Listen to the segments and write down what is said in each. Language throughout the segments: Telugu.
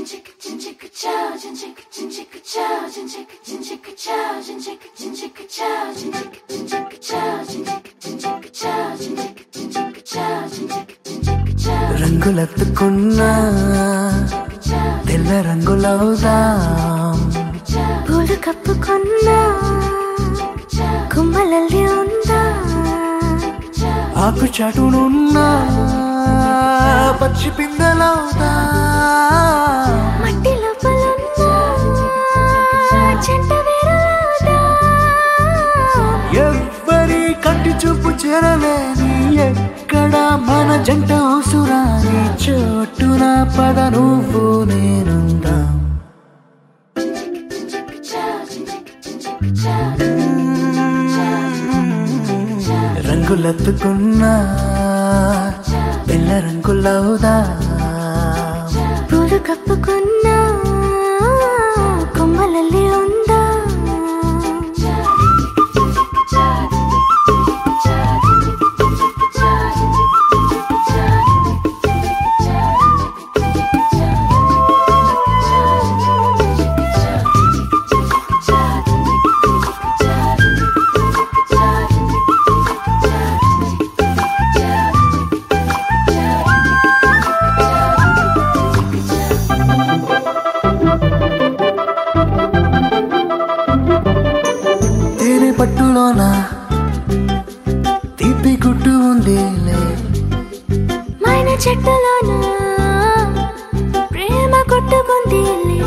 రంగులెత్తుకున్నా తెల్ల రంగులవుదాం పూలు కప్పుకున్నా కుమ్మలల్లి ఉందా ఆకు చాటునున్నా పచ్చి పిందెలవుదా మట్టి లోపలున్నా చెంట వేరులాదా ఎవ్వరి కంటి చూపు చేరలేని ఎక్కడ మన జంట అవసరాని చోటున పద నువ్వు నేనుందాం రంగులెత్తుకున్నా తెల్ల రంగులవుదా పూలు కప్పుకున్నా కొమ్మలల్లి ఉందా తేనె పట్టులోన తీపి గుట్టు ఉందిలే మైన చెట్టులోన ప్రేమ కొట్టుకుంది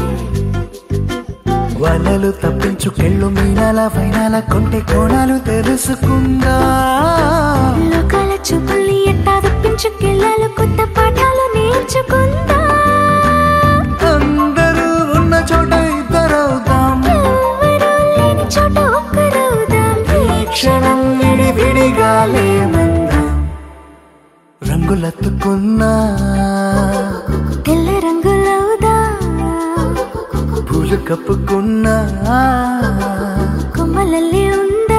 వలలు తప్పించు కెళ్ళు మీనాల వైనాల కొంటె కోణాలు తెలుసుకుందా లోకాల చూపుల్ని ఎట్టా తప్పించు కెళ్ళాలు కొత్త పాఠాలు నేర్చుకుందా అందరూ ఉన్న చోట ఇద్దరవుదాం ఎవరూ లేని చోట ఒక్కరవుదాం ఈ క్షణం విడి విడిగా లేమందాం రంగులెత్తుకున్నా తెల్ల రంగులవుదా పూలు కప్పుకున్నా కొమ్మలల్లి ఉందా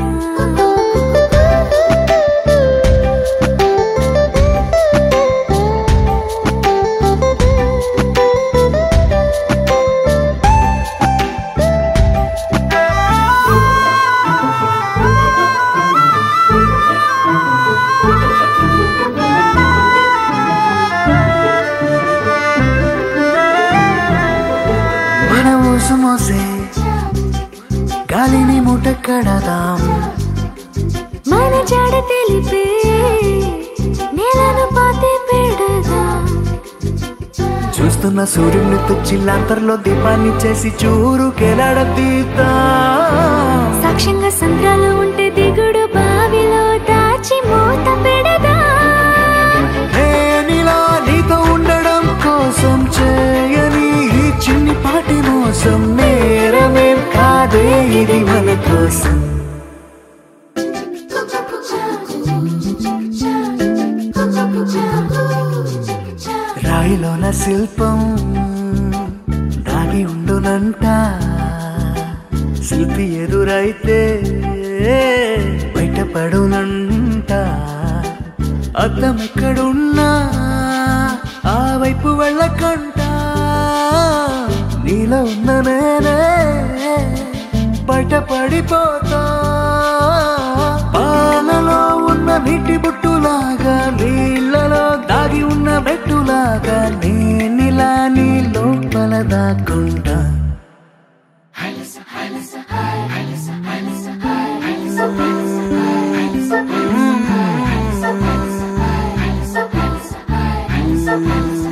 మన ఊసు మోసే గాలిని మూట కడదాం మన జాడ తెలిపే నేలను పాతి పెడదాం చూస్తున్న సూర్యుని తుచ్చిల్లాంతర్లో దీపాన్ని చేసి చూరు కెలాడదీద్దాం సాక్ష్యంగా సంద్రాలు ఉంటే దిగుడు బావిలో దాచి మూత పెడదా నేనిలా నీతో ఉండడం కోసం చేయని ఈ చిన్ని పాటి మోసం నేరమేం కాదే ఇది మన కోసం రాయిలోన శిల్పం దాగి ఉండునంట శిల్పి ఎదురైతే బయటపడునంట అద్దం ఎక్కడున్నా ఆ వైపు వెళ్ళకంట నీలో ఉన్న నేనే బయటపడిపోతా పాలలో ఉన్న నీటి బుట్టులాగా నీళ్ళలో దాగి ఉన్న బెట్టులాగా నేనిలా నీ లోపల దాక్కుంటా Thank you.